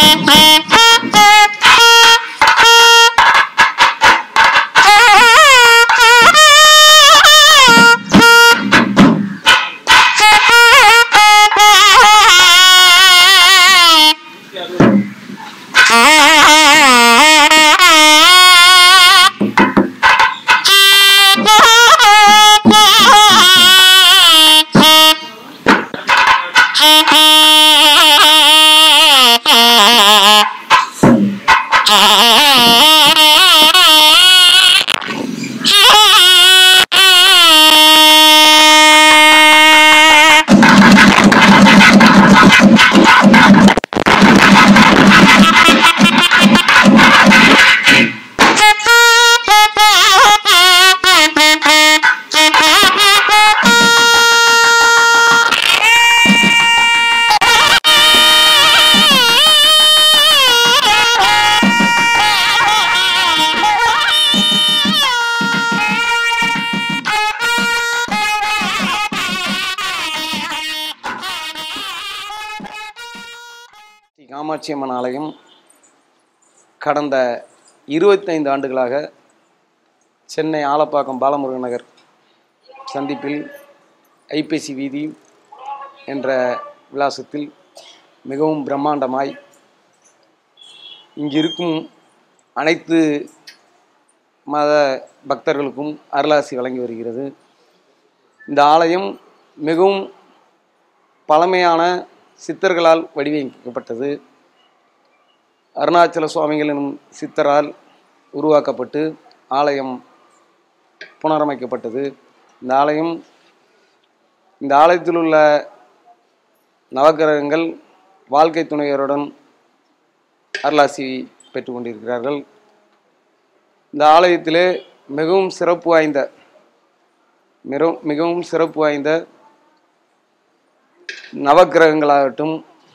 ஸ்ரீ காமாட்சி அம்மன் ஆலயம் கடந்த இருபத்தைந்து ஆண்டுகளாக சென்னை ஆலப்பாக்கம் பாலமுருகன் நகர் சந்திப்பில் ஐப்பசி வீதி என்ற விலாசத்தில் மிகவும் பிரம்மாண்டமாய் இங்கிருக்கும் அனைத்து மத பக்தர்களுக்கும் அருளாசி வழங்கி வருகிறது இந்த ஆலயம் மிகவும் பழமையான சித்தர்களால் வடிவமைக்கப்பட்டது அருணாச்சல சுவாமிகள் எனும் சித்தரால் உருவாக்கப்பட்டு ஆலயம் புனரமைக்கப்பட்டது இந்த ஆலயம் இந்த ஆலயத்தில் உள்ள நவக்கிரகங்கள் வாழ்க்கை துணையருடன் அருளாசி பெற்றுக் கொண்டிருக்கிறார்கள் இந்த ஆலயத்திலே மிகவும் சிறப்பு வாய்ந்த மிகவும் மிகவும் சிறப்பு வாய்ந்த நவக்கிரகங்களாகட்டும்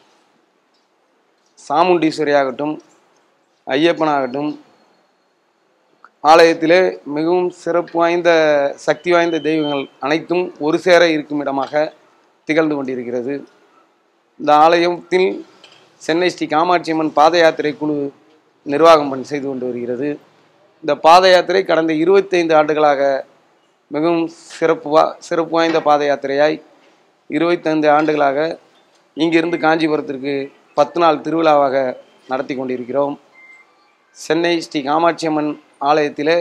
சாமுண்டீஸ்வரியாகட்டும் ஐயப்பனாகட்டும் ஆலயத்திலே மிகவும் சிறப்பு வாய்ந்த சக்தி வாய்ந்த தெய்வங்கள் அனைத்தும் ஒரு சேர இருக்கும் இடமாக திகழ்ந்து கொண்டிருக்கிறது இந்த ஆலயத்தில் சென்னை ஸ்ரீ காமாட்சி அம்மன் பாத யாத்திரை குழு நிர்வாகம் பணி செய்து கொண்டு வருகிறது இந்த பாத யாத்திரை கடந்த இருபத்தைந்து ஆண்டுகளாக மிகவும் சிறப்பு வா சிறப்பு வாய்ந்த பாத யாத்திரையாய் இருபத்தைந்து ஆண்டுகளாக இங்கிருந்து காஞ்சிபுரத்திற்கு பத்து நாள் திருவிழாவாக நடத்தி கொண்டிருக்கிறோம் சென்னை ஸ்ரீ காமாட்சி அம்மன் ஆலயத்திலே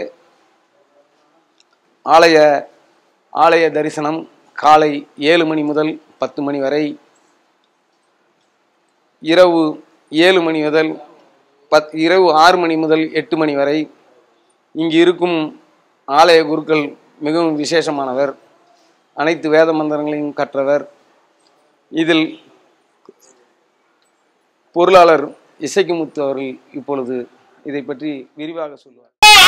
ஆலய ஆலய தரிசனம் காலை ஏழு மணி முதல் பத்து மணி வரை இரவு ஏழு மணி முதல் பத் இரவு ஆறு மணி முதல் எட்டு மணி வரை இங்கு இருக்கும் ஆலய குருக்கள் மிகவும் விசேஷமானவர் அனைத்து வேத மந்திரங்களையும் கற்றவர் இதில் பொருளாளர் இசைக்குமுத்து அவர்கள் இப்பொழுது இதை பற்றி விரிவாக சொல்லுவார்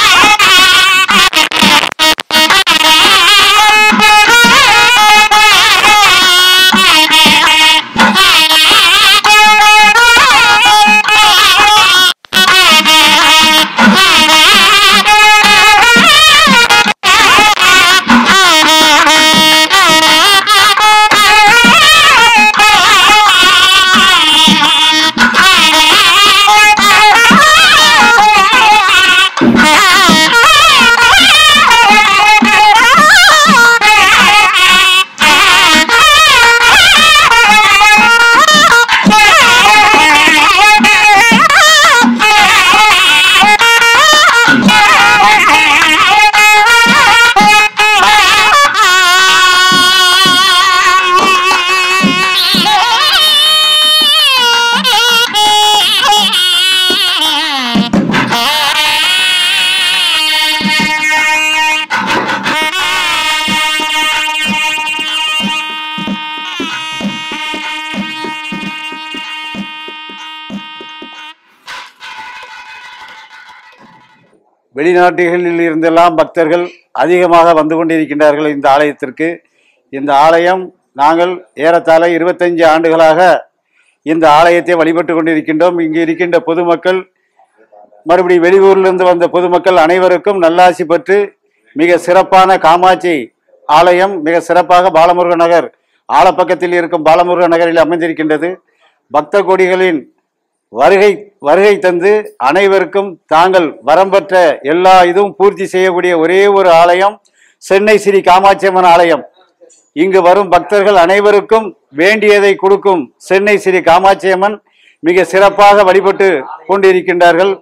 வெளிநாட்டுகளில் இருந்தெல்லாம் பக்தர்கள் அதிகமாக வந்து கொண்டிருக்கின்றார்கள் இந்த ஆலயத்திற்கு இந்த ஆலயம் நாங்கள் ஏறத்தாழ இருபத்தஞ்சு ஆண்டுகளாக இந்த ஆலயத்தை வழிபட்டு கொண்டிருக்கின்றோம் இங்கு இருக்கின்ற பொதுமக்கள் மறுபடி வெளியூரிலிருந்து வந்த பொதுமக்கள் அனைவருக்கும் நல்லாசி பெற்று மிக சிறப்பான காமாட்சி ஆலயம் மிக சிறப்பாக பாலமுருகன் நகர் ஆலப்பக்கத்தில் இருக்கும் பாலமுருகன் நகரில் அமைந்திருக்கின்றது பக்த கோடிகளின் வருகை வருகை தந்து அனைவருக்கும் தாங்கள் வரம்பற்ற எல்லா இதுவும் பூர்த்தி செய்யக்கூடிய ஒரே ஒரு ஆலயம் சென்னை ஸ்ரீ காமாட்சியம்மன் ஆலயம் இங்கு வரும் பக்தர்கள் அனைவருக்கும் வேண்டியதை கொடுக்கும் சென்னை ஸ்ரீ காமாட்சியம்மன் மிக சிறப்பாக வழிபட்டு கொண்டிருக்கின்றார்கள்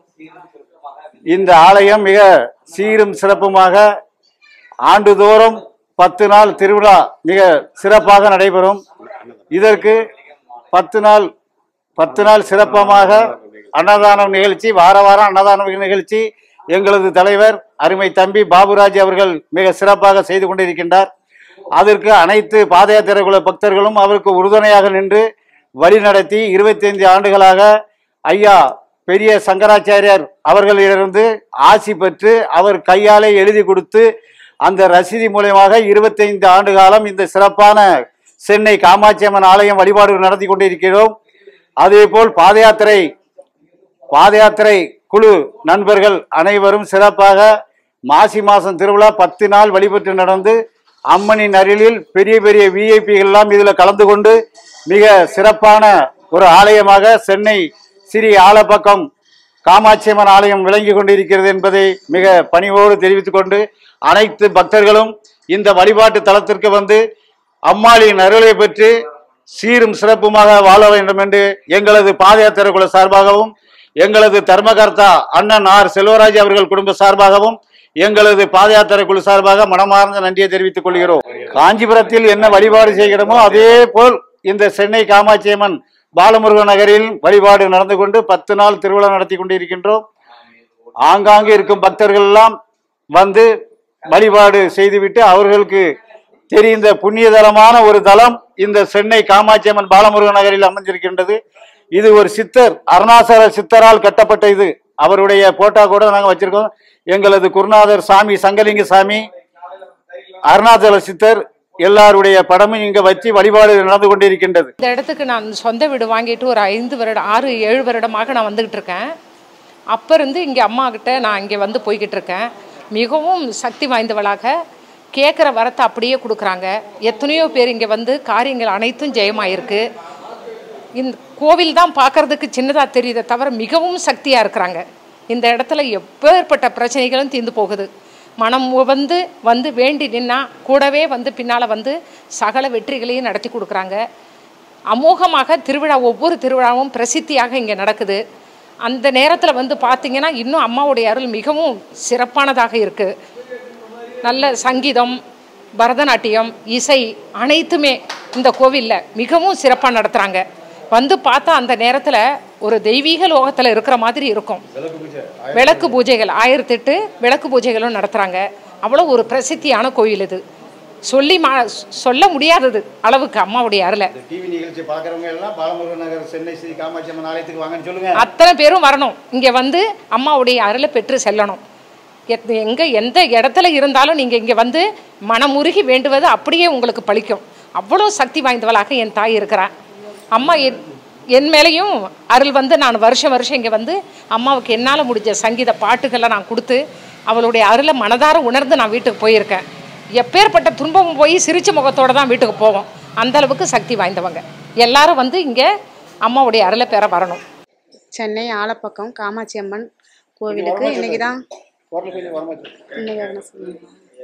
இந்த ஆலயம் மிக சீரும் சிறப்புமாக ஆண்டுதோறும் பத்து நாள் திருவிழா மிக சிறப்பாக நடைபெறும் இதற்கு பத்து நாள் பத்து நாள் சிறப்பமாக அன்னதானம் நிகழ்ச்சி வார வாரம் அன்னதானம் நிகழ்ச்சி எங்களது தலைவர் அருமை தம்பி பாபுராஜ் அவர்கள் மிக சிறப்பாக செய்து கொண்டிருக்கின்றார் அதற்கு அனைத்து பாத யாத்திரை குழு பக்தர்களும் அவருக்கு உறுதுணையாக நின்று வழிநடத்தி இருபத்தைந்து ஆண்டுகளாக ஐயா பெரிய சங்கராச்சாரியார் அவர்களிடமிருந்து ஆசி பெற்று அவர் கையாலே எழுதி கொடுத்து அந்த ரசீதி மூலயமாக இருபத்தைந்து ஆண்டு காலம் இந்த சிறப்பான சென்னை காமாட்சியம்மன் ஆலயம் வழிபாடு நடத்தி கொண்டிருக்கிறோம் அதேபோல் பாத யாத்திரை பாத யாத்திரை குழு நண்பர்கள் அனைவரும் சிறப்பாக மாசி மாசம் திருவிழா பத்து நாள் வழிபட்டு நடந்து அம்மனின் அருளில் பெரிய பெரிய விஐபிகள் எல்லாம் இதில் கலந்து கொண்டு மிக சிறப்பான ஒரு ஆலயமாக சென்னை ஸ்ரீ ஆலப்பக்கம் காமாட்சியம்மன் ஆலயம் விளங்கி கொண்டிருக்கிறது என்பதை மிக பணிவோடு தெரிவித்துக் கொண்டு அனைத்து பக்தர்களும் இந்த வழிபாட்டு தலத்திற்கு வந்து அம்மாளின் அருளை பெற்று சீரும் சிறப்புமாக வாழ வேண்டும் என்று எங்களது பாத யாத்திரை குழு சார்பாகவும் எங்களது தர்மகர்த்தா அண்ணன் ஆர் செல்வராஜ் அவர்கள் குடும்ப சார்பாகவும் எங்களது பாத யாத்திரை குழு சார்பாக மனமார்ந்த நன்றியை தெரிவித்துக் கொள்கிறோம் காஞ்சிபுரத்தில் என்ன வழிபாடு செய்கிறோமோ அதே போல் இந்த சென்னை காமாட்சியம்மன் பாலமுருகன் நகரில் வழிபாடு நடந்து கொண்டு பத்து நாள் திருவிழா நடத்தி கொண்டிருக்கின்றோம் ஆங்காங்கே இருக்கும் பக்தர்கள் எல்லாம் வந்து வழிபாடு செய்துவிட்டு அவர்களுக்கு தெரிந்த புண்ணியதலமான ஒரு தலம் இந்த சென்னை காமாட்சியம்மன் பாலமுருகன் நகரில் அமைஞ்சிருக்கின்றது இது ஒரு சித்தர் அருணாசல சித்தரால் கட்டப்பட்ட இது அவருடைய போட்டோ கூட நாங்கள் வச்சிருக்கோம் எங்களது குருநாதர் சாமி சங்கலிங்க சாமி அருணாச்சல சித்தர் எல்லாருடைய படமும் இங்க வச்சு வழிபாடு நடந்து கொண்டிருக்கின்றது இந்த இடத்துக்கு நான் சொந்த வீடு வாங்கிட்டு ஒரு ஐந்து வருடம் ஆறு ஏழு வருடமாக நான் வந்துக்கிட்டு இருக்கேன் அப்போ இருந்து இங்கே அம்மா கிட்ட நான் இங்கே வந்து போய்கிட்டு இருக்கேன் மிகவும் சக்தி வாய்ந்தவளாக கேட்குற வரத்தை அப்படியே கொடுக்குறாங்க எத்தனையோ பேர் இங்கே வந்து காரியங்கள் அனைத்தும் ஜெயமாயிருக்கு இந்த கோவில் தான் பார்க்கறதுக்கு சின்னதாக தெரியுதே தவிர மிகவும் சக்தியாக இருக்கிறாங்க இந்த இடத்துல எப்பேற்பட்ட பிரச்சனைகளும் தீர்ந்து போகுது மனம் வந்து வந்து வேண்டி நின்னா கூடவே வந்து பின்னால் வந்து சகல வெற்றிகளையும் நடத்தி கொடுக்குறாங்க அமோகமாக திருவிழா ஒவ்வொரு திருவிழாவும் பிரசித்தியாக இங்கே நடக்குது அந்த நேரத்தில் வந்து பார்த்தீங்கன்னா இன்னும் அம்மாவுடைய அருள் மிகவும் சிறப்பானதாக இருக்குது நல்ல சங்கீதம் பரதநாட்டியம் இசை அனைத்துமே இந்த கோவிலில் மிகவும் சிறப்பாக நடத்துகிறாங்க வந்து பார்த்தா அந்த நேரத்தில் ஒரு தெய்வீக லோகத்தில் இருக்கிற மாதிரி இருக்கும் விளக்கு பூஜைகள் ஆயிரத்தெட்டு விளக்கு பூஜைகளும் நடத்துகிறாங்க அவ்வளோ ஒரு பிரசித்தியான கோயில் இது சொல்லி மா சொல்ல முடியாதது அளவுக்கு அம்மாவுடைய அருளை டிவி நிகழ்ச்சி பாக்குறவங்க எல்லாம் பாலமுருகன் நகர் சென்னை ஸ்ரீ காமாட்சியம்மன் ஆலயத்துக்கு வாங்கன்னு சொல்லுங்க அத்தனை பேரும் வரணும் இங்கே வந்து அம்மாவுடைய அருளை பெற்று செல்லணும் எத் எங்கே எந்த இடத்துல இருந்தாலும் நீங்கள் இங்கே வந்து மனமுருகி வேண்டுவது அப்படியே உங்களுக்கு பலிக்கும் அவ்வளோ சக்தி வாய்ந்தவளாக என் தாய் இருக்கிறான் அம்மா என் என் மேலேயும் அருள் வந்து நான் வருஷம் வருஷம் இங்கே வந்து அம்மாவுக்கு என்னால் முடிஞ்ச சங்கீத பாட்டுகளை நான் கொடுத்து அவளுடைய அருளை மனதார உணர்ந்து நான் வீட்டுக்கு போயிருக்கேன் எப்பேற்பட்ட துன்பமும் போய் சிரிச்ச முகத்தோடு தான் வீட்டுக்கு போவோம் அந்த அளவுக்கு சக்தி வாய்ந்தவங்க எல்லாரும் வந்து இங்கே அம்மாவுடைய அருளை பெற வரணும் சென்னை ஆலப்பக்கம் காமாட்சி அம்மன் கோவிலுக்கு இன்னைக்கு தான் இன்னைக்கு என்ன சொல்லுங்க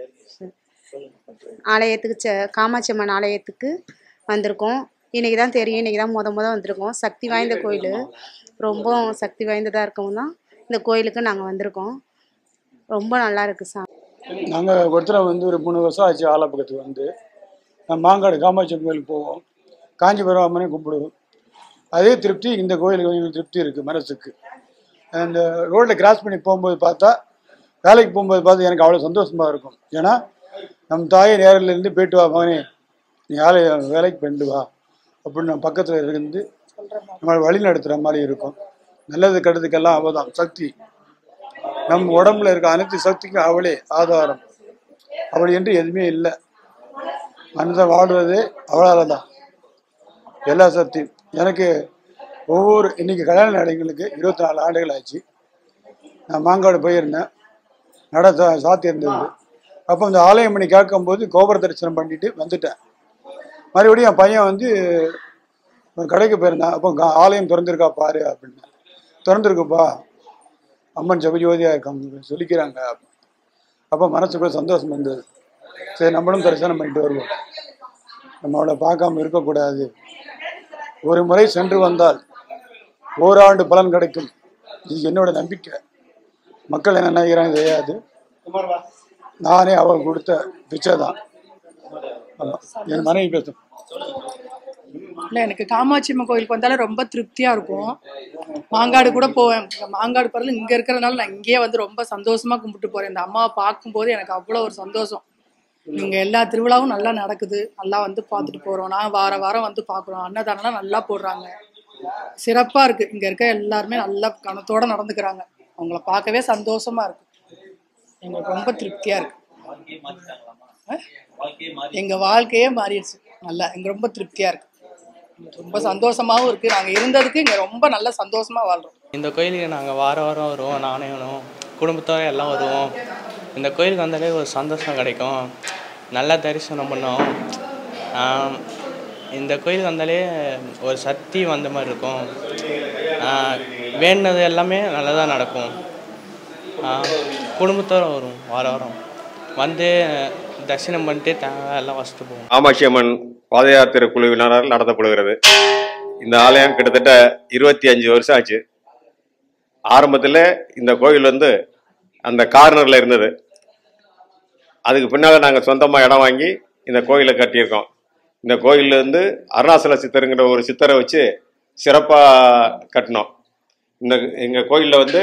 ஆலயத்துக்கு செ காமாட்சி அம்மன் ஆலயத்துக்கு வந்திருக்கோம் இன்னைக்கு தான் தெரியும் இன்னைக்கு தான் முத முத வந்திருக்கோம் சக்தி வாய்ந்த கோயில் ரொம்ப சக்தி வாய்ந்ததாக இருக்கவும் தான் இந்த கோயிலுக்கு நாங்கள் வந்திருக்கோம் ரொம்ப நல்லா இருக்கு சாமி நாங்கள் ஒருத்தர் வந்து ஒரு மூணு வருஷம் ஆச்சு ஆலப்பக்கத்துக்கு வந்து நான் மாங்காடு காமாட்சி அம்மன் கோயிலுக்கு போவோம் காஞ்சிபுரம் அம்மனையும் கும்பிடுவோம் அதே திருப்தி இந்த கோயிலுக்கு எங்களுக்கு திருப்தி இருக்குது மனசுக்கு அந்த ரோட்டில் கிராஸ் பண்ணி போகும்போது பார்த்தா வேலைக்கு போகும்போது பார்த்து எனக்கு அவ்வளோ சந்தோஷமாக இருக்கும் ஏன்னா நம் தாயை நேரில் இருந்து போயிட்டு வா மகனே நீ ஆலை வேலைக்கு போயிட்டு வா அப்படின்னு நம்ம பக்கத்தில் இருந்து நம்மளை வழி நடத்துகிற மாதிரி இருக்கும் நல்லது கெட்டதுக்கெல்லாம் அவள் தான் சக்தி நம் உடம்புல இருக்க அனைத்து சக்திக்கும் அவளே ஆதாரம் அவள் என்று எதுவுமே இல்லை மனிதன் வாழ்வது அவளால் தான் எல்லா சக்தியும் எனக்கு ஒவ்வொரு இன்னைக்கு கல்யாண நடைங்களுக்கு இருபத்தி நாலு ஆண்டுகள் ஆச்சு நான் மாங்காடு போயிருந்தேன் நட சா- சாத்தி இருந்தது அப்போ இந்த ஆலயம் பண்ணி கேட்கும்போது கோபுர தரிசனம் பண்ணிட்டு வந்துட்டேன் மறுபடியும் என் பையன் வந்து ஒரு கடைக்கு போயிருந்தான் அப்போ கா- ஆலயம் திறந்திருக்கா பாரு அப்படின்னு திறந்துருக்குப்பா அம்மன் ஜெகஜோதியாக இருக்காங்க சொல்லிக்கிறாங்க அப்போ மனசுக்குள்ள சந்தோஷம் வந்தது சரி நம்மளும் தரிசனம் பண்ணிட்டு வருவோம் நம்மளை பார்க்காம இருக்கக்கூடாது ஒரு முறை சென்று வந்தால் ஓராண்டு பலன் கிடைக்கும் இது என்னோட நம்பிக்கை மக்கள் என்ன நினைக்கிறாங்க தெரியாது நானே அவர் கொடுத்த பிச்சை தான் ஆமாம் என் மனைவி பேசும் இல்லை எனக்கு காமாட்சி அம்மன் கோயிலுக்கு வந்தாலே ரொம்ப திருப்தியாக இருக்கும் மாங்காடு கூட போவேன் இங்க மாங்காடு பரவாயில்ல இங்கே இருக்கிறனால நான் இங்கேயே வந்து ரொம்ப சந்தோஷமாக கும்பிட்டு போகிறேன் இந்த அம்மாவை பார்க்கும்போது எனக்கு அவ்வளோ ஒரு சந்தோஷம் இங்கே எல்லா திருவிழாவும் நல்லா நடக்குது நல்லா வந்து பார்த்துட்டு போகிறோம் நான் வார வாரம் வந்து பார்க்குறோம் அன்னதானம்லாம் நல்லா போடுறாங்க சிறப்பாக இருக்குது இங்கே இருக்க எல்லாருமே நல்லா கணத்தோடு நடந்துக்கிறாங்க அவங்கள பார்க்கவே சந்தோஷமாக இருக்கு எங்களுக்கு ரொம்ப திருப்தியாக இருக்கு எங்கள் வாழ்க்கையே மாறிடுச்சு நல்லா எங்க ரொம்ப திருப்தியாக இருக்கு ரொம்ப சந்தோஷமாவும் இருக்கு நாங்கள் இருந்ததுக்கு இங்கே ரொம்ப நல்ல சந்தோஷமா வாழ்றோம் இந்த கோயிலுக்கு நாங்கள் வார வாரம் வருவோம் நானே வேணும் குடும்பத்தோட எல்லாம் வருவோம் இந்த கோயிலுக்கு வந்தாலே ஒரு சந்தோஷம் கிடைக்கும் நல்லா தரிசனம் பண்ணோம் ஆம், இந்த கோயிலுக்கு வந்தாலே ஒரு சக்தி வந்த மாதிரி இருக்கும் ஆ, வேண்டினது எல்லாமே நல்லதாக நடக்கும் ஆ, குடும்பத்தோட வரும் வார வாரம் வந்து தரிசனம் பண்ணிட்டு தேங்காய் எல்லாம் வச்சுட்டு போவோம் காமாட்சி அம்மன் பாத யாத்திரை குழுவினரால் நடத்தப்படுகிறது இந்த ஆலயம் கிட்டத்தட்ட இருபத்தி அஞ்சு வருஷம் ஆச்சு ஆரம்பத்தில் இந்த கோயில் வந்து அந்த கார்னரில் இருந்தது அதுக்கு பின்னால் நாங்கள் சொந்தமாக இடம் வாங்கி இந்த கோயிலை கட்டியிருக்கோம் இந்த கோயிலில் வந்து அருணாசல சித்தருங்கிற ஒரு சித்தரை வச்சு சிறப்பாக கட்டினோம் இந்த எங்கள் கோயிலில் வந்து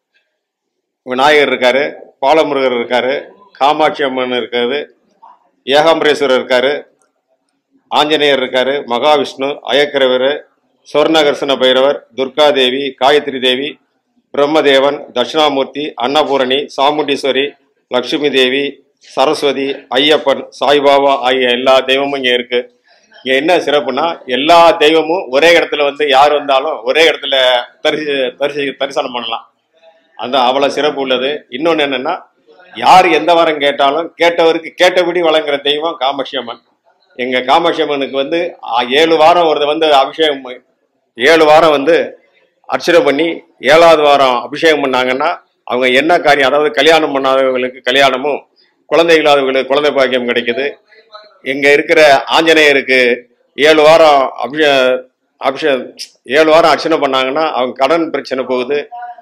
விநாயகர் இருக்காரு பாலமுருகர் இருக்காரு காமாட்சி அம்மன் இருக்காரு ஏகாம்பரேஸ்வரர் இருக்காரு ஆஞ்சநேயர் இருக்காரு மகாவிஷ்ணு அயக்கிரவர் சொர்ணகர்சன பைரவர் துர்காதேவி காயத்ரி தேவி பிரம்மதேவன் தட்சிணாமூர்த்தி அன்னபூரணி சாமுண்டீஸ்வரி லக்ஷ்மி தேவி சரஸ்வதி ஐயப்பன் சாய்பாபா ஆகிய எல்லா தெய்வமும் இங்கே இருக்கு இங்க என்ன சிறப்புனா எல்லா தெய்வமும் ஒரே இடத்துல வந்து யார் வந்தாலும் ஒரே இடத்துல தரிசி தரிசி தரிசனம் பண்ணலாம் அந்த அவ்வளோ சிறப்பு உள்ளது இன்னொன்று என்னன்னா யார் எந்த வாரம் கேட்டாலும் கேட்டவருக்கு கேட்டபடி வழங்குற தெய்வம் காமாட்சி அம்மன் எங்க காமாட்சி அம்மனுக்கு வந்து ஆ, ஏழு வாரம் ஒரு வந்து அபிஷேகம் ப- ஏழு வாரம் வந்து அர்ச்சனை பண்ணி ஏழாவது வாரம் அபிஷேகம் பண்ணாங்கன்னா அவங்க என்ன காரியம் அதாவது கல்யாணம் பண்ணாதவங்களுக்கு கல்யாணமும் குழந்தை இல்லாதவங்களுக்கு குழந்தை பாக்கியம் கிடைக்குது இங்க இருக்கிற ஆஞ்சநேயருக்கு ஏழு வாரம் அபிஷே அபிஷே ஏழு வாரம் அர்ச்சனை பண்ணாங்கன்னா அவங்க கடன் பிரச்சனை போகுது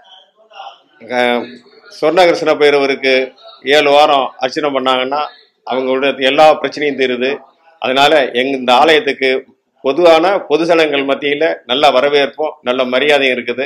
அஹ் சொர்ணகிருஷ்ண பைரவருக்கு ஏழு வாரம் அர்ச்சனை பண்ணாங்கன்னா அவங்களோட எல்லா பிரச்சனையும் தீருது அதனால எங்க இந்த ஆலயத்துக்கு பொதுவான பொதுசனங்கள் மத்தியில நல்ல வரவேற்பும் நல்ல மரியாதையும் இருக்குது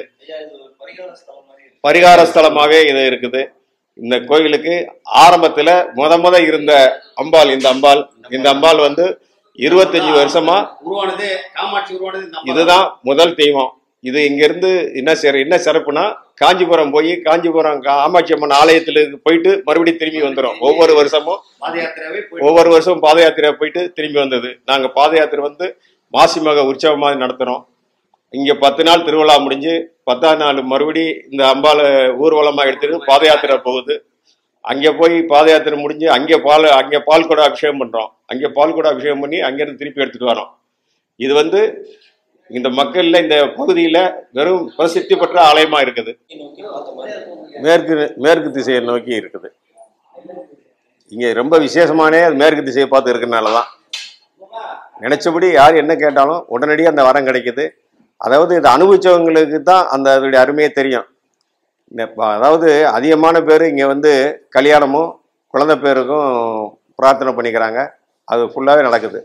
பரிகார ஸ்தலமாவே இது இருக்குது இந்த கோவிலுக்கு ஆரம்பத்துல முத முத இருந்த அம்பாள் இந்த அம்பாள் இந்த அம்பாள் வந்து இருபத்தஞ்சு வருஷமா உருவானது காமாட்சி உருவானது இந்த அம்மா இதுதான் முதல் தெய்வம் இது இங்கிருந்து என்ன சிற என்ன சிறப்புனா காஞ்சிபுரம் போய் காஞ்சிபுரம் காமாட்சி அம்மன் ஆலயத்துல போயிட்டு மறுபடியும் திரும்பி வந்துடும் ஒவ்வொரு வருஷமும் பாத யாத்திராவே போய் ஒவ்வொரு வருஷமும் பாத யாத்திரை போயிட்டு திரும்பி வந்தது நாங்க பாத யாத்திரை வந்து மாசி மக உற்சவம் மாதிரி நடத்துறோம் இங்க பத்து நாள் திருவிழா முடிஞ்சு பத்தாம் நாள் மறுபடி இந்த அம்பால ஊர்வலமா எடுத்துட்டு பாத யாத்திரை போகுது அங்க போய் பாத யாத்திரை முடிஞ்சு அங்கே பால் அங்கே பால் கூட அபிஷேகம் பண்றோம் அங்கே பால் கூட அபிஷேகம் பண்ணி அங்கிருந்து திருப்பி எடுத்துட்டு வரோம் இது வந்து இந்த மக்கள்ல இந்த பகுதியில வெறும் பிரசித்தி பெற்ற ஆலயமா இருக்குது மேற்கு மேற்கு திசையை நோக்கி இருக்குது இங்க ரொம்ப விசேஷமானே அது மேற்கு திசையை பார்த்து இருக்கறனால தான் நினைச்சபடி யார் என்ன கேட்டாலும் உடனடியாக அந்த வரம் கிடைக்குது அதாவது இதை அனுபவிச்சவங்களுக்கு தான் அந்த அதோடைய அருமையே தெரியும் இந்த ப- அதாவது அதிகமான பேர் இங்கே வந்து கல்யாணமும் குழந்தை பேருக்கும் பிரார்த்தனை பண்ணிக்கிறாங்க அது ஃபுல்லாகவே நடக்குது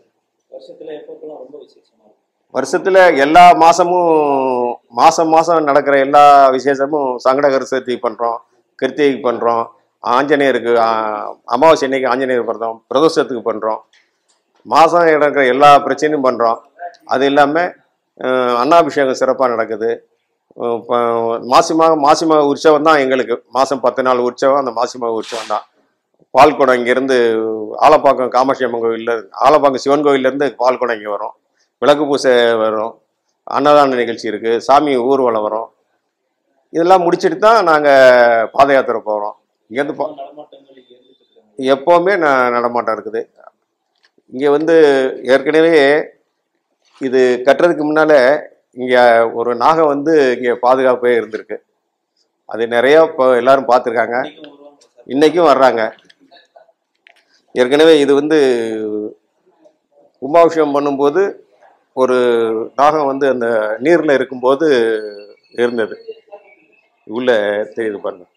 வருஷத்தில் எல்லா மாதமும் மாதம் மாதம் நடக்கிற எல்லா விசேஷமும் சங்கடகர சதுர்த்தி பண்ணுறோம் கிருத்திகைக்கு பண்ணுறோம் ஆஞ்சநேயருக்கு ஆ, அமாவாசை அன்னைக்கு ஆஞ்சநேயர் பண்ணுறோம் பிரதோஷத்துக்கு பண்ணுறோம் மாதம் நடக்கிற எல்லா பிரச்சனையும் பண்ணுறோம் அது இல்லாமல் அன்னாபிஷேகம் சிறப்பாக நடக்குது அஹ் இப்போ மாசி மாக மாசி மக உற்சவம் தான் எங்களுக்கு மாதம் பத்து நாள் உற்சவம் அந்த மாசி மக உற்சவம் தான் பால்குடம் இங்கேருந்து ஆலப்பாக்கம் காமாட்சி அம்மன் கோயிலில் ஆலப்பாக்கம் சிவன் கோயிலேருந்து பால்குடம் இங்கே வரும் விளக்கு பூசை வரும் அன்னதான நிகழ்ச்சி இருக்குது சாமி ஊர்வலம் வரும் இதெல்லாம் முடிச்சுட்டு தான் நாங்கள் பாத யாத்திரை போகிறோம் இங்கேருந்து பா எப்போவுமே ந நடமாட்டம் இருக்குது இங்கே வந்து ஏற்கனவே இது கட்டுறதுக்கு முன்னால் இங்கே ஒரு நாகம் வந்து இங்கே பாதுகாப்பே இருந்திருக்கு அது நிறைய இப்போ எல்லாரும் பார்த்துருக்காங்க இன்னைக்கும் வர்றாங்க ஏற்கனவே இது வந்து கும்பாபிஷேகம் பண்ணும்போது ஒரு நாகம் வந்து அந்த நீரில் இருக்கும்போது இருந்தது உள்ள தெரியுது பாருங்க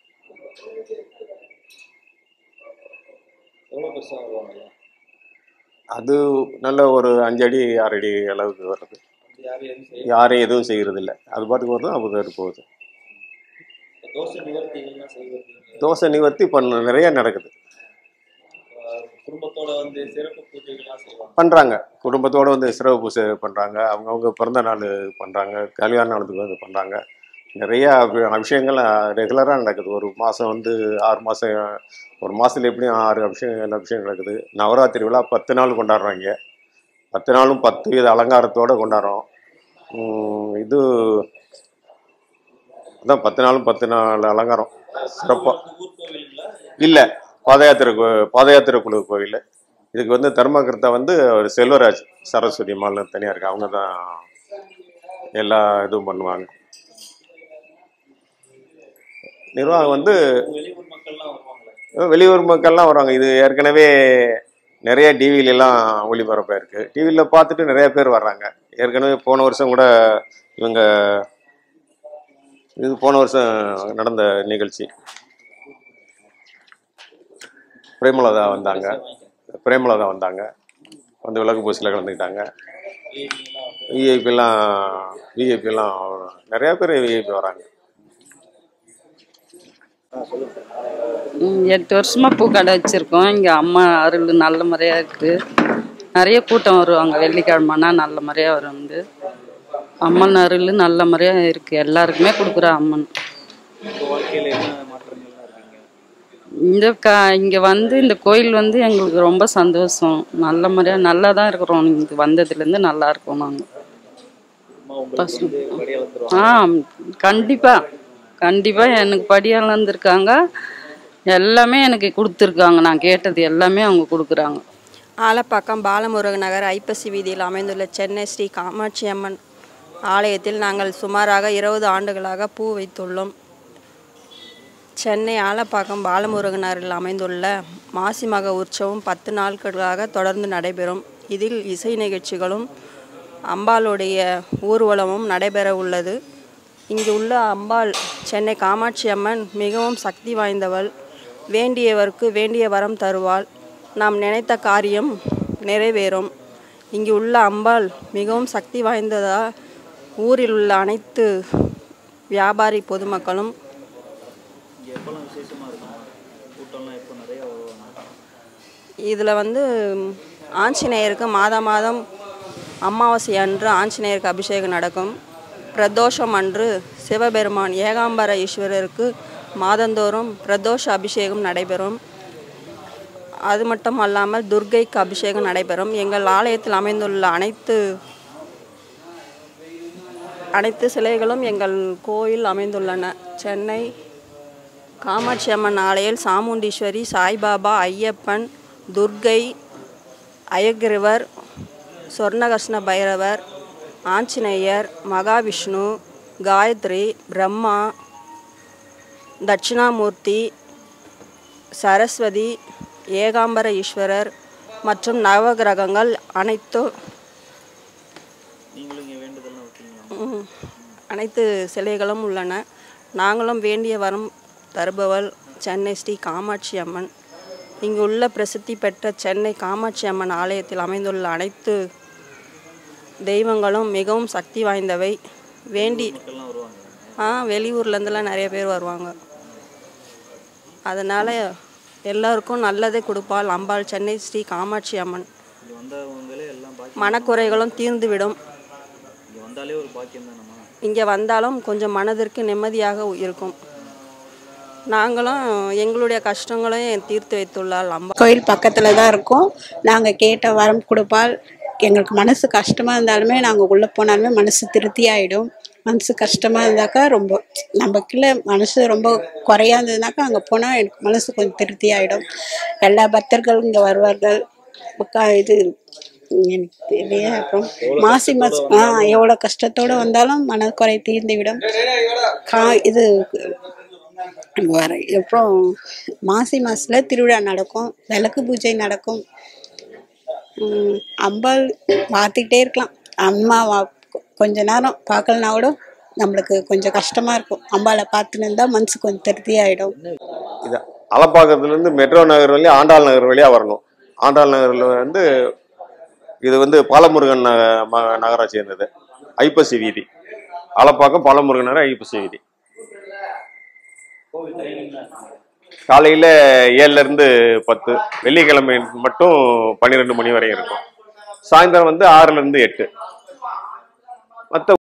அது நல்ல ஒரு அஞ்சடி ஆறு அடி அளவுக்கு வருது யாரும் எதுவும் செய்யறது இல்லை அது பாட்டுக்கு வருது அது பாட்டுக்கு போகுது தோசை நிவர்த்திகள்லாம் செய்வது தோசை நிவர்த்தி பண்ண நிறைய நடக்குது குடும்பத்தோட வந்து சிறப்பு பூஜைகள்லாம் செய்வாங்க பண்ணுறாங்க குடும்பத்தோடு வந்து சிறப்பு பூஜை பண்ணுறாங்க அவங்கவுங்க பிறந்த நாள் பண்ணுறாங்க கல்யாண நாளுக்கு வந்து பண்ணுறாங்க நிறைய அபி- விஷயங்கள் ரெகுலராக நடக்குது ஒரு மாதம் வந்து ஆறு மாதம் ஒரு மாதத்துல எப்படியும் ஆறு அபிஷேகம் ஏழு அபிஷேகம் நடக்குது நவராத்திரி விழா பத்து நாள் கொண்டாடுறாங்க பத்து நாளும் பத்து வித அலங்காரத்தோடு கொண்டாடுறோம் உம், இது அதான் பத்து நாளும் பத்து நாள் அலங்காரம் சிறப்பாக ஊர் கோவிலுங்களா இல்லை பாத யாத்திரை கோ- பாத யாத்திரை குழு கோவில் இதுக்கு வந்து தர்மகர்த்தா வந்து ஒரு செல்வராஜ் சரஸ்வதி அம்மாள்னு தனியாக இருக்கு அவங்க தான் எல்லா இதுவும் பண்ணுவாங்க நிர்வாகம் வந்து வெளியூர் மக்கள்லாம் வருவாங்களே வெளியூர் மக்கள்லாம் வருவாங்க இது ஏற்கனவே நிறைய டிவில எல்லாம் ஒளிபரப்பாக இருக்கு டிவியில் பார்த்துட்டு நிறைய பேர் வர்றாங்க ஏற்கனவே போன வருஷம் கூட இவங்க இது போன வருஷம் நடந்த நிகழ்ச்சி பிரேமலதா வந்தாங்க பிரேமலதா வந்தாங்க வந்து விளக்கு பூசியில் கலந்துக்கிட்டாங்க விஐபிலாம் விஐபிலாம் நிறைய பேர் விஐபி வராங்க ம், எட்டு வருஷமா பூக்கடை வச்சிருக்கோம் இங்க அம்மா அருள் நல்ல முறையா இருக்கு நிறைய கூட்டம் வருவாங்க வெள்ளிக்கிழமைனா நல்ல முறையா வரும் வந்து அம்மன் அருள் நல்ல முறையா இருக்கு எல்லாருக்குமே கொடுக்குற அம்மன் உங்க வாழ்க்கையில என்ன மாற்றங்கள்லாம் இருக்குங்க இந்த க இங்க வந்து இந்த கோயில் வந்து எங்களுக்கு ரொம்ப சந்தோஷம் நல்ல முறையா நல்லா தான் இருக்கிறோம் இங்க வந்ததுல இருந்து நல்லா இருக்கோம் நாங்க அம்மா உங்களுக்கு வந்து படியால தருவாங்க ஆ கண்டிப்பா கண்டிப்பா எனக்கு படியால் இருந்திருக்காங்க எல்லாமே எனக்கு கொடுத்துருக்காங்க நான் கேட்டது எல்லாமே அவங்க கொடுக்குறாங்க ஆலப்பாக்கம் பாலமுருகன் நகர் ஐப்பசி வீதியில் அமைந்துள்ள சென்னை ஸ்ரீ காமாட்சி அம்மன் ஆலயத்தில் நாங்கள் சுமாராக இருபது ஆண்டுகளாக பூ வைத்துள்ளோம் சென்னை ஆலப்பாக்கம் பாலமுருகன் நகரில் அமைந்துள்ள மாசிமக உற்சவம் பத்து நாட்களாக தொடர்ந்து நடைபெறும் இதில் இசை நிகழ்ச்சிகளும் அம்பாளுடைய ஊர்வலமும் நடைபெற உள்ளது இங்கு உள்ள அம்பாள் சென்னை காமாட்சி அம்மன் மிகவும் சக்தி வாய்ந்தவள் வேண்டியவருக்கு வேண்டிய வரம் தருவாள் நாம் நினைத்த காரியம் நிறைவேறும் இங்கு உள்ள அம்பாள் மிகவும் சக்தி வாய்ந்ததால் ஊரில் உள்ள அனைத்து வியாபாரி பொதுமக்களும் இங்க எப்பெல்லாம் விசேஷமா இருக்கும் கூட்டம்லாம் எப்போ நிறைய வருவாங்க இதில் வந்து ஆஞ்சநேயருக்கு மாதா மாதம் அமாவாசை அன்று ஆஞ்சநேயருக்கு அபிஷேகம் நடக்கும் பிரதோஷம் அன்று சிவபெருமான் ஏகாம்பர ஈஸ்வரருக்கு மாதந்தோறும் பிரதோஷ அபிஷேகம் நடைபெறும் அது மட்டும் அல்லாமல் துர்க்கைக்கு அபிஷேகம் நடைபெறும் எங்கள் ஆலயத்தில் அமைந்துள்ள அனைத்து அனைத்து சிலைகளும் எங்கள் கோயில் அமைந்துள்ளன சென்னை காமாட்சி அம்மன் ஆலயில் சாமுண்டீஸ்வரி சாய்பாபா ஐயப்பன் துர்க்கை அயக்கிரவர் சொர்ணகர்ஷ்ண பைரவர் ஆஞ்சநேயர் மகாவிஷ்ணு காயத்ரி பிரம்மா தட்சிணாமூர்த்தி சரஸ்வதி ஏகாம்பர ஈஸ்வரர் மற்றும் நவகிரகங்கள் அனைத்தும் நீங்களும் இங்க வேண்டுதல்லாம் வைப்பீங்களா ம், அனைத்து சிலைகளும் உள்ளன நாங்களும் வேண்டிய வரம் தருபவள் சென்னை ஸ்ரீ காமாட்சி அம்மன் இங்கு உள்ள பிரசித்தி பெற்ற சென்னை காமாட்சி அம்மன் ஆலயத்தில் அமைந்துள்ள அனைத்து தெய்வங்களும் மிகவும் சக்தி வாய்ந்தவை வேண்டி மக்கள்லாம் வருவாங்க ஆ வெளியூர்லேருந்துலாம் நிறைய பேர் வருவாங்க அதனால் எல்லாருக்கும் நல்லதே கொடுப்பாள் அம்பாள் சென்னை ஸ்ரீ காமாட்சி அம்மன் இங்க வந்தவங்களே எல்லாம் பாக்கியம் மனக்குறைகளும் தீர்ந்துவிடும் இங்க வந்தாலே ஒரு பாக்கியம் தானம்மா இங்கே வந்தாலும் கொஞ்சம் மனதிற்கு நிம்மதியாக இருக்கும் நாங்களும் எங்களுடைய கஷ்டங்களையும் தீர்த்து வைத்துள்ளாள் அம்பா கோயில் பக்கத்தில் தான் இருக்கோம் நாங்கள் கேட்ட வரம் கொடுப்பால் எங்களுக்கு மனசு கஷ்டமாக இருந்தாலுமே நாங்கள் உள்ளே போனாலுமே மனசு திருப்தி ஆகிடும் மனசு கஷ்டமாக இருந்தாக்கா ரொம்ப நமக்குள்ள மனசு ரொம்ப குறையா இருந்ததுனாக்கா அங்கே போனால் எனக்கு மனசு கொஞ்சம் திருப்தி ஆகிடும் எல்லா பக்தர்களும் இங்கே வருவார்கள் உக்கா இது எனக்கு தெரியல அப்புறம் மாசி மாசம் ஆ எவ்வளோ கஷ்டத்தோடு வந்தாலும் மனக்குறை தீர்ந்துவிடும் கா இது வர அப்புறம் மாசி மாசத்துல திருவிழா நடக்கும் விளக்கு பூஜை நடக்கும் உம், அம்பாள் பார்த்துக்கிட்டே இருக்கலாம் அம்மா வா- கொஞ்ச நேரம் பார்க்கலனா கூட நம்மளுக்கு கொஞ்சம் கஷ்டமா இருக்கும் அம்பாளை பார்த்துன்னு இருந்தா மனசு கொஞ்சம் திருப்தி ஆயிடும் இது அலப்பாக்கத்துலேருந்து மெட்ரோ நகர் வழியா ஆண்டாள் நகர் வழியாக வரணும் ஆண்டாள் நகரில் வந்து இது வந்து பாலமுருகன் நக ம- நகரை சேர்ந்தது ஐப்பசி வீதி அலப்பாக்கம் பாலமுருகன் நகர் ஐப்பசி வீதி காலையில் ஏழுலேருந்து பத்து வெள்ளிக்கிழமை மட்டும் பன்னிரெண்டு மணி வரையும் இருக்கும் சாயந்தரம் வந்து ஆறுலேருந்து எட்டு மற்ற